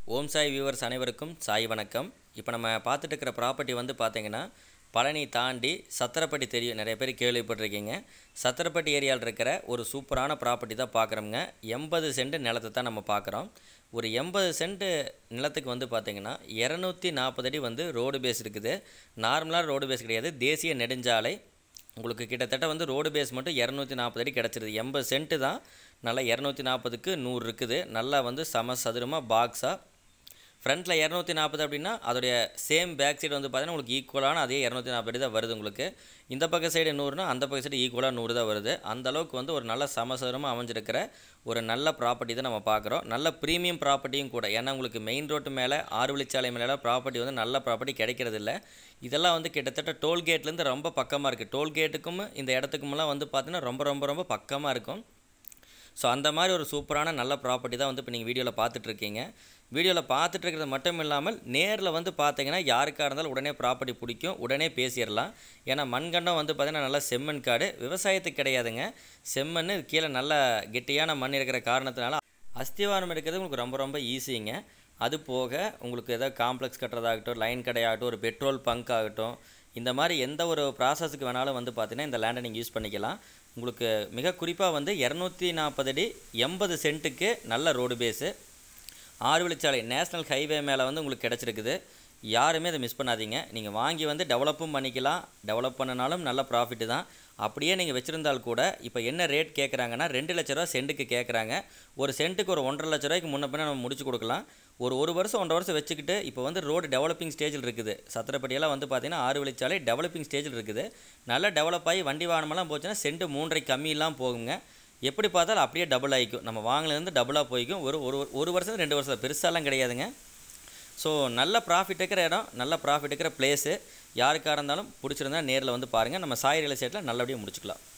ஓம் Sai viewers அனைவருக்கும் சாய் வணக்கம் இப்போ நம்ம பார்த்துட்டு இருக்கிற ப்ராப்பர்ட்டி வந்து பார்த்தீங்கன்னா பழனி தாண்டி சத்திரப்பட்டி தெரியும் நிறைய பேர் கேள்விப்பட்டிருக்கீங்க சத்திரப்பட்டி ஏரியாவில் இருக்கிற ஒரு சூப்பரான ப்ராப்பர்ட்டி தான் பார்க்குறோங்க எண்பது சென்ட் நிலத்தை தான் நம்ம பார்க்குறோம் ஒரு எண்பது சென்ட் நிலத்துக்கு வந்து பார்த்தீங்கன்னா இரநூத்தி நாற்பது அடி வந்து ரோடு பேஸ் இருக்குது நார்மலாக ரோடு பேஸ் கிடையாது தேசிய நெடுஞ்சாலை உங்களுக்கு கிட்டத்தட்ட வந்து ரோடு பேஸ் மட்டும் இரநூத்தி நாற்பது அடி கிடச்சிருது எண்பது சென்ட்டு தான் நல்லா இரநூத்தி நாற்பதுக்கு நூறு இருக்குது நல்லா வந்து சம சதுரமாக பாக்ஸாக ஃப்ரண்ட்டில் இரநூத்தி நாற்பது அப்படின்னா அதோடைய சேம் பேக் சைடு வந்து பார்த்தீங்கன்னா உங்களுக்கு ஈக்குவலான அதே இரநூத்தி நாற்பது தான் வருது உங்களுக்கு இந்த பக்க சைடு நூறுனா அந்த பக்க சைடு ஈக்குவலாக நூறு தான் வருது அந்த அளவுக்கு வந்து ஒரு நல்ல சமசரமாக அமைஞ்சிருக்கிற ஒரு நல்ல ப்ராப்பர்ட்டி தான் நம்ம பார்க்குறோம் நல்ல ப்ரீமியம் ப்ராப்பர்ட்டியும் கூட ஏன்னா உங்களுக்கு மெயின் ரோட்டு மேலே ஆறு வழிச்சாலை மேலே ப்ராப்பர்ட்டி வந்து நல்ல ப்ராப்பர்ட்டி கிடைக்கிறது இல்லை இதெல்லாம் வந்து கிட்டத்தட்ட டோல்கேட்லேருந்து ரொம்ப பக்கமாக இருக்குது டோல்கேட்டுக்கும் இந்த இடத்துக்குமெல்லாம் வந்து பார்த்தீங்கன்னா ரொம்ப ரொம்ப ரொம்ப பக்கமாக இருக்கும் ஸோ அந்த மாதிரி ஒரு சூப்பரான நல்ல ப்ராப்பர்ட்டி தான் வந்து இப்போ நீங்கள் வீடியோவில் பார்த்துட்ருக்கீங்க வீடியோவில் பார்த்துட்டு இருக்கிறது மட்டும் இல்லாமல் நேரில் வந்து பார்த்தீங்கன்னா யாருக்காக இருந்தாலும் உடனே ப்ராப்பர்ட்டி பிடிக்கும் உடனே பேசிடலாம் ஏன்னா மண்கண்டம் வந்து பார்த்திங்கன்னா நல்லா செம்மண் காடு விவசாயத்துக்கு கிடையாதுங்க செம்மண் கீழே நல்ல கெட்டியான மண் இருக்கிற காரணத்தினால அஸ்திவாரம் எடுக்கிறது உங்களுக்கு ரொம்ப ரொம்ப ஈஸிங்க அது போக உங்களுக்கு ஏதாவது காம்ப்ளெக்ஸ் கட்டுறதாகட்டும் லைன் கடையாகட்டும் ஒரு பெட்ரோல் பங்க் ஆகட்டும் இந்த மாதிரி எந்த ஒரு ப்ராசஸுக்கு வேணாலும் வந்து பார்த்தீங்கன்னா இந்த லேண்டை நீங்கள் யூஸ் பண்ணிக்கலாம் உங்களுக்கு மிக குறிப்பாக வந்து இரநூத்தி நாற்பது அடி எண்பது சென்ட்டுக்கு நல்ல ரோடு பேஸு ஆறு வழிச்சாலை நேஷ்னல் ஹைவே மேலே வந்து உங்களுக்கு கிடச்சிருக்குது யாருமே அதை மிஸ் பண்ணாதீங்க நீங்கள் வாங்கி வந்து டெவலப்பும் பண்ணிக்கலாம் டெவலப் பண்ணனாலும் நல்ல ப்ராஃபிட்டு தான் அப்படியே நீங்கள் வச்சுருந்தால் கூட இப்போ என்ன ரேட் கேட்குறாங்கன்னா ரெண்டு லட்ச ரூபா சென்ட்டுக்கு கேட்குறாங்க ஒரு சென்ட்டுக்கு ஒரு ஒன்றரை லட்ச ரூபாய்க்கு முன்ன பின்ன நம்ம முடிச்சு கொடுக்கலாம் ஒரு ஒரு வருஷம் ஒன்றரை வருஷம் வச்சுக்கிட்டு இப்போ வந்து ரோடு டெவலப்பிங் ஸ்டேஜில் இருக்குது சத்திரப்பட்டியெல்லாம் வந்து பார்த்தீங்கன்னா ஆறு வழிச்சாலை டெவலப்பிங் ஸ்டேஜில் இருக்குது நல்லா டெவலப் ஆகி வண்டி வாகனமெல்லாம் போச்சுன்னா சென்ட்டு மூன்றரை கம்மியெல்லாம் போகுங்க எப்படி பார்த்தாலும் அப்படியே டபுள் ஆகிக்கும் நம்ம வாங்கினதுலேருந்து டபுளாக போய்க்கும் ஒரு ஒரு ஒரு வருஷம் ரெண்டு வருஷம் பெருசாலாம் கிடையாதுங்க ஸோ நல்ல ப்ராஃபிட் இருக்கிற இடம் நல்ல ப்ராஃபிட் இருக்கிற பிளேஸு யாருக்காக இருந்தாலும் பிடிச்சிருந்தா நேரில் வந்து பாருங்கள் நம்ம சாய் ரியல் எஸ்டேட்டில் நல்லபடியாக முடிச்சுக்கலாம்